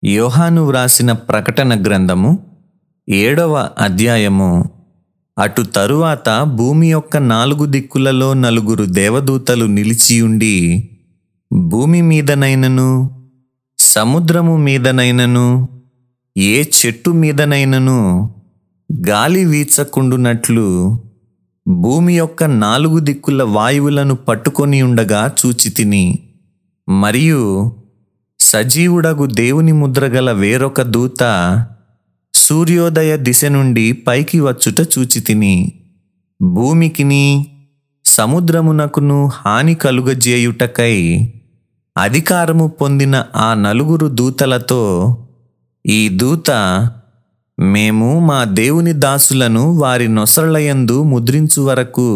యోహాను వ్రాసిన ప్రకటన గ్రంథము ఏడవ అధ్యాయము అటు తరువాత భూమి యొక్క నాలుగు దిక్కులలో నలుగురు దేవదూతలు నిలిచియుండి భూమి మీదనైనను సముద్రము మీదనైనను ఏ చెట్టు మీదనైనను గాలి వీచకుండునట్లు భూమి యొక్క నాలుగు దిక్కుల వాయువులను పట్టుకొని ఉండగా చూచితిని మరియు సజీవుడగు దేవుని ముద్రగల వేరొక దూత సూర్యోదయ దిశ నుండి పైకి వచ్చుట చూచితిని భూమికిని సముద్రమునకును హాని కలుగజేయుటకై అధికారము పొందిన ఆ నలుగురు దూతలతో ఈ దూత మేము మా దేవుని దాసులను వారి నొసరలయందు ముద్రించు వరకు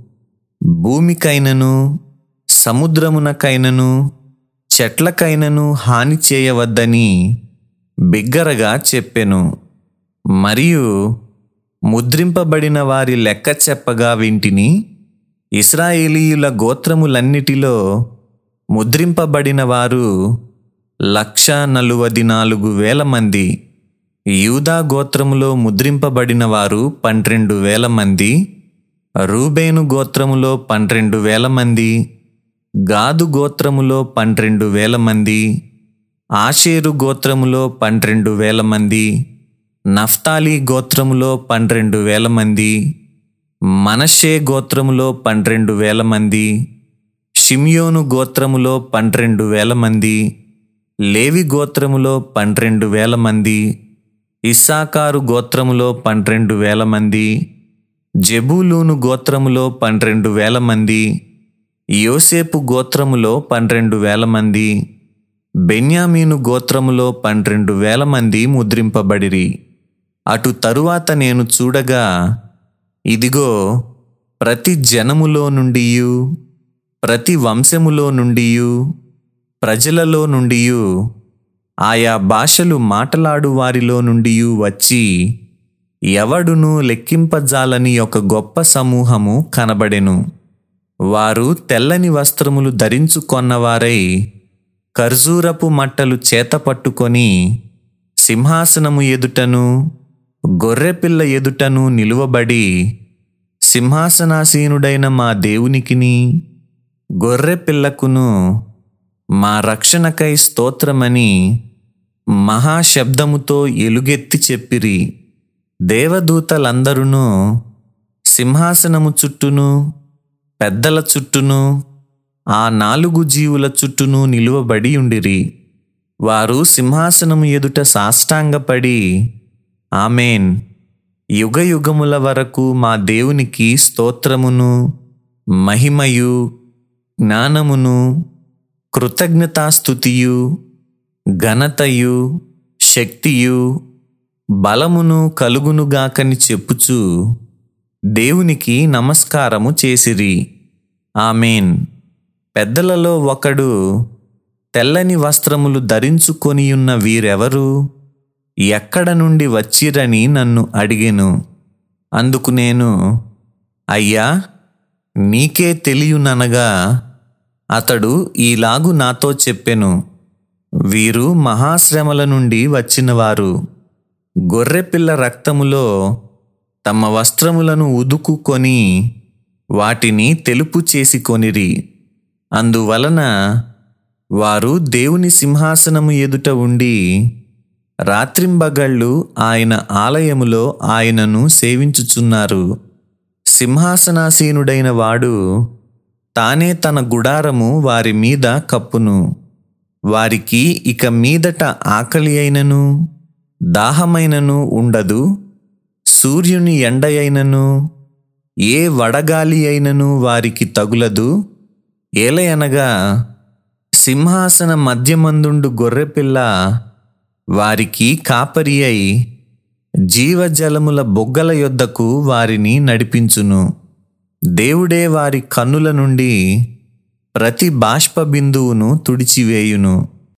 భూమికైనను సముద్రమునకైనను చెట్లకైనను హాని చేయవద్దని బిగ్గరగా చెప్పెను మరియు ముద్రింపబడిన వారి లెక్క చెప్పగా వింటిని ఇస్రాయేలీయుల గోత్రములన్నిటిలో ముద్రింపబడిన వారు లక్ష నలువది నాలుగు వేల మంది యూదా గోత్రములో ముద్రింపబడిన వారు పన్నెండు వేల మంది రూబేను గోత్రములో పన్నెండు వేల మంది గాదు గోత్రములో పన్నెండు వేల మంది ఆషేరు గోత్రములో పన్నెండు వేల మంది నఫ్తాలి గోత్రములో పన్నెండు వేల మంది మనషే గోత్రములో పన్నెండు వేల మంది షిమ్యోను గోత్రములో పన్నెండు వేల మంది లేవి గోత్రములో పన్నెండు వేల మంది ఇస్సాకారు గోత్రములో పన్నెండు వేల మంది జెబూలూను గోత్రములో పన్నెండు వేల మంది యోసేపు గోత్రములో పన్నెండు వేల మంది బెన్యామీను గోత్రములో పన్నెండు వేల మంది ముద్రింపబడిరి అటు తరువాత నేను చూడగా ఇదిగో ప్రతి జనములో నుండియు ప్రతి వంశములో నుండియు ప్రజలలో నుండియు ఆయా భాషలు మాటలాడు వారిలో నుండియు వచ్చి ఎవడును లెక్కింపజాలని ఒక గొప్ప సమూహము కనబడెను వారు తెల్లని వస్త్రములు ధరించుకొన్నవారై ఖర్జూరపు మట్టలు చేతపట్టుకొని సింహాసనము ఎదుటను గొర్రెపిల్ల ఎదుటను నిలువబడి సింహాసనాసీనుడైన మా దేవునికిని గొర్రెపిల్లకును మా రక్షణకై స్తోత్రమని మహాశబ్దముతో ఎలుగెత్తి చెప్పిరి దేవదూతలందరూ సింహాసనము చుట్టూను పెద్దల చుట్టూను ఆ నాలుగు జీవుల చుట్టూను నిలువబడి ఉండిరి వారు సింహాసనము ఎదుట సాష్టాంగపడి ఆమెన్ యుగ యుగముల వరకు మా దేవునికి స్తోత్రమును మహిమయు జ్ఞానమును కృతజ్ఞతాస్థుతియు ఘనతయు శక్తియు బలమును కలుగునుగాకని చెప్పుచు దేవునికి నమస్కారము చేసిరి ఆమెన్ పెద్దలలో ఒకడు తెల్లని వస్త్రములు ధరించుకొనియున్న వీరెవరు ఎక్కడ నుండి వచ్చిరని నన్ను అడిగెను అందుకు నేను అయ్యా నీకే తెలియననగా అతడు ఈలాగు నాతో చెప్పెను వీరు మహాశ్రమల నుండి వచ్చినవారు గొర్రెపిల్ల రక్తములో తమ వస్త్రములను ఉదుకుకొని వాటిని తెలుపు చేసి కొనిరి అందువలన వారు దేవుని సింహాసనము ఎదుట ఉండి రాత్రింబగళ్ళు ఆయన ఆలయములో ఆయనను సేవించుచున్నారు సింహాసనాసీనుడైన వాడు తానే తన గుడారము వారి మీద కప్పును వారికి ఇక మీదట ఆకలి అయినను దాహమైనను ఉండదు సూర్యుని ఎండ అయినను ఏ వడగాలి అయినను వారికి తగులదు ఏలయనగా సింహాసన మధ్యమందుండు గొర్రెపిల్ల వారికి కాపరి అయి జీవజలముల బొగ్గల యొద్దకు వారిని నడిపించును దేవుడే వారి కన్నుల నుండి ప్రతి బాష్ప బిందువును తుడిచివేయును